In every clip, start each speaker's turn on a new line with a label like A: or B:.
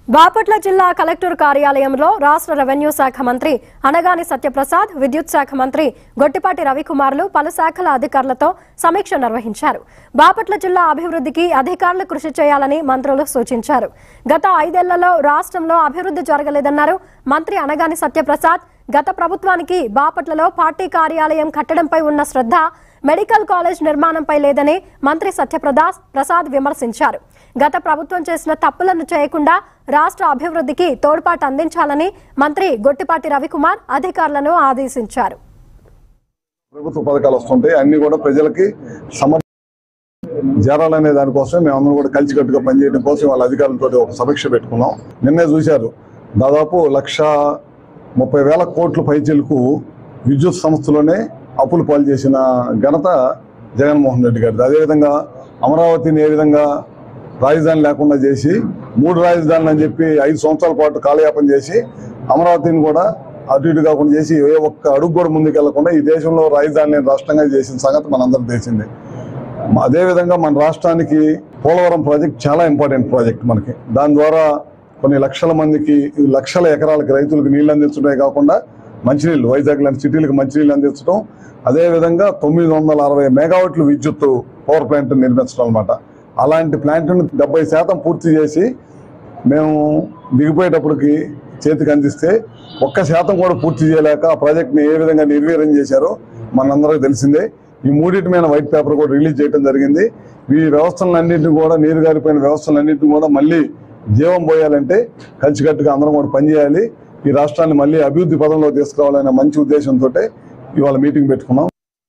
A: బాపట్ల జిల్లా కలెక్టర్ కార్యాలయంలో రాష్ట్ర రెవెన్యూ శాఖ మంత్రి అనగాని సత్యప్రసాద్ విద్యుత్ శాఖ మంత్రి గొట్టిపాటి రవికుమార్లు పలు శాఖల అధికారులతో సమీక్ష నిర్వహించారు బాపట్ల జిల్లా అభివృద్ధికి అధికారులు కృషి చేయాలని మంత్రులు సూచించారు గత ఐదేళ్లలో రాష్ట్రంలో అభివృద్ధి జరగలేదన్నారు మంత్రి అనగాని సత్యప్రసాద్ గత ప్రభుత్వానికి బాపట్లలో పార్టీ కార్యాలయం కట్టడంపై ఉన్న శ్రద్ధ మెడికల్ కాలేజ్ నిర్మాణంపై లేదని మంత్రి సత్యప్రదాస్ ప్రసాద్ విమర్శించారు గత ప్రభుత్వం చేసిన తప్పులను చేయకుండా రాష్ట్ర అభివృద్ధికి తోడ్పాటు అందించాలని మంత్రి గొట్టిపాటి రవికుమార్ అధికారులను ఆదేశించారు
B: ప్రభుత్వ పథకాలు వస్తుంటాయి అన్ని కూడా ప్రజలకి సమర్ చేరాలనే దానికోసం మేమందరం కూడా కలిసికట్టుగా పనిచేయడం కోసం వాళ్ళ అధికారులతో ఒక సమీక్ష పెట్టుకున్నాం నిన్నే చూశారు దాదాపు లక్ష ముప్పై వేల కోట్ల పైచీలకు విద్యుత్ సంస్థలోనే అప్పులు పాలు చేసిన ఘనత జగన్మోహన్ రెడ్డి గారిది అదేవిధంగా అమరావతిని ఏ విధంగా రాజధాని లేకుండా చేసి మూడు రాజధానులు అని చెప్పి ఐదు సంవత్సరాల పాటు కాలయాపన చేసి అమరావతిని కూడా అటు ఇటు కాకుండా చేసి ఏ ఒక్క అడుగు కూడా ముందుకు వెళ్లకుండా ఈ దేశంలో రాజధాని లేని రాష్ట్రంగా చేసిన సంగతి మనందరం తెలిసిందే అదేవిధంగా మన రాష్ట్రానికి పోలవరం ప్రాజెక్ట్ చాలా ఇంపార్టెంట్ ప్రాజెక్ట్ మనకి దాని ద్వారా కొన్ని లక్షల మందికి లక్షల ఎకరాలకు రైతులకు నీళ్లు అందించడమే కాకుండా మంచినీళ్ళు వైజాగ్ లాంటి సిటీలకు మంచినీళ్ళు అందించడం అదేవిధంగా తొమ్మిది వందల అరవై మెగావాట్లు విద్యుత్ పవర్ ప్లాంట్ నిర్మించడం అనమాట అలాంటి ప్లాంట్ను డెబ్బై శాతం పూర్తి చేసి మేము దిగిపోయేటప్పటికి చేతికి అందిస్తే ఒక్క శాతం కూడా పూర్తి చేయలేక ఆ ప్రాజెక్ట్ని ఏ విధంగా నిర్వీర్యం చేశారో మనందరికీ తెలిసిందే ఈ మూడింటి మీద వైట్ పేపర్ కూడా రిలీజ్ చేయడం జరిగింది ఈ వ్యవస్థలన్నింటినీ కూడా నీరు గారిపోయిన వ్యవస్థలన్నింటినీ కూడా మళ్ళీ జీవం పోయాలంటే కలిసికట్టుగా అందరం కూడా పనిచేయాలి ఈ రాష్ట్రాన్ని మళ్ళీ అభివృద్ధి పదంలో తీసుకురావాలనే మంచి ఉద్దేశంతో ఇవాళ మీటింగ్ పెట్టుకున్నాం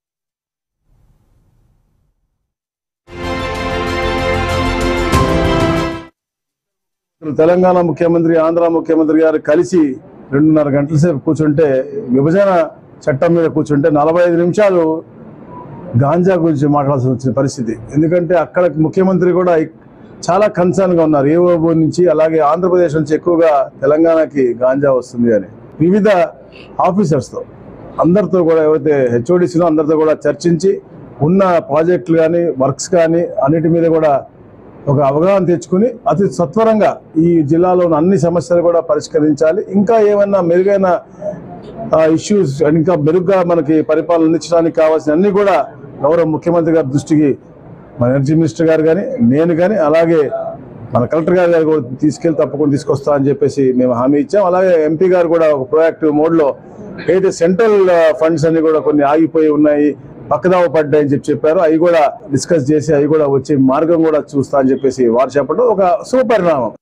B: తెలంగాణ ముఖ్యమంత్రి ఆంధ్ర ముఖ్యమంత్రి గారు కలిసి రెండున్నర గంటల సేపు కూర్చుంటే విభజన చట్టం మీద కూర్చుంటే నలభై ఐదు నిమిషాలు గాంజా గురించి మాట్లాడాల్సి వచ్చిన పరిస్థితి ఎందుకంటే అక్కడ ముఖ్యమంత్రి కూడా చాలా కన్సర్న్ గా ఉన్నారు ఏఓబో నుంచి అలాగే ఆంధ్రప్రదేశ్ నుంచి ఎక్కువగా తెలంగాణకి గాంజా వస్తుంది అని వివిధ ఆఫీసర్స్ తో అందరితో కూడా ఏవైతే హెచ్ఓడిసిలో అందరితో కూడా చర్చించి ఉన్న ప్రాజెక్టులు కానీ వర్క్స్ కానీ అన్నిటి మీద కూడా ఒక అవగాహన తెచ్చుకుని అతి సత్వరంగా ఈ జిల్లాలో ఉన్న అన్ని సమస్యలు కూడా పరిష్కరించాలి ఇంకా ఏమైనా మెరుగైన ఇష్యూస్ ఇంకా మెరుగ్గా మనకి పరిపాలన అందించడానికి కావాల్సిన అన్ని కూడా గౌరవ ముఖ్యమంత్రి గారి దృష్టికి మన ఎనర్జీ మినిస్టర్ గారు కానీ నేను కానీ అలాగే మన కలెక్టర్ గారు గారు కూడా తీసుకెళ్లి తప్పకుండా తీసుకొస్తా అని చెప్పేసి మేము హామీ ఇచ్చాం అలాగే ఎంపీ గారు కూడా ఒక ప్రొయాక్టివ్ మోడ్ లో అయితే సెంట్రల్ ఫండ్స్ అన్ని కూడా కొన్ని ఆగిపోయి ఉన్నాయి పక్కదావ పడ్డాయని చెప్పి చెప్పారు అవి కూడా డిస్కస్ చేసి అవి కూడా వచ్చే మార్గం కూడా చూస్తా అని చెప్పేసి వారు చెప్పడం ఒక సుపరిణామం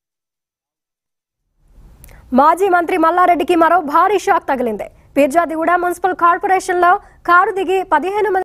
A: మాజీ మంత్రి మల్లారెడ్డికి మరో భారీ షాక్ తగిలింది పీర్జాదిగూడ మున్సిపల్ కార్పొరేషన్ లో కారు దిగి పదిహేను మంది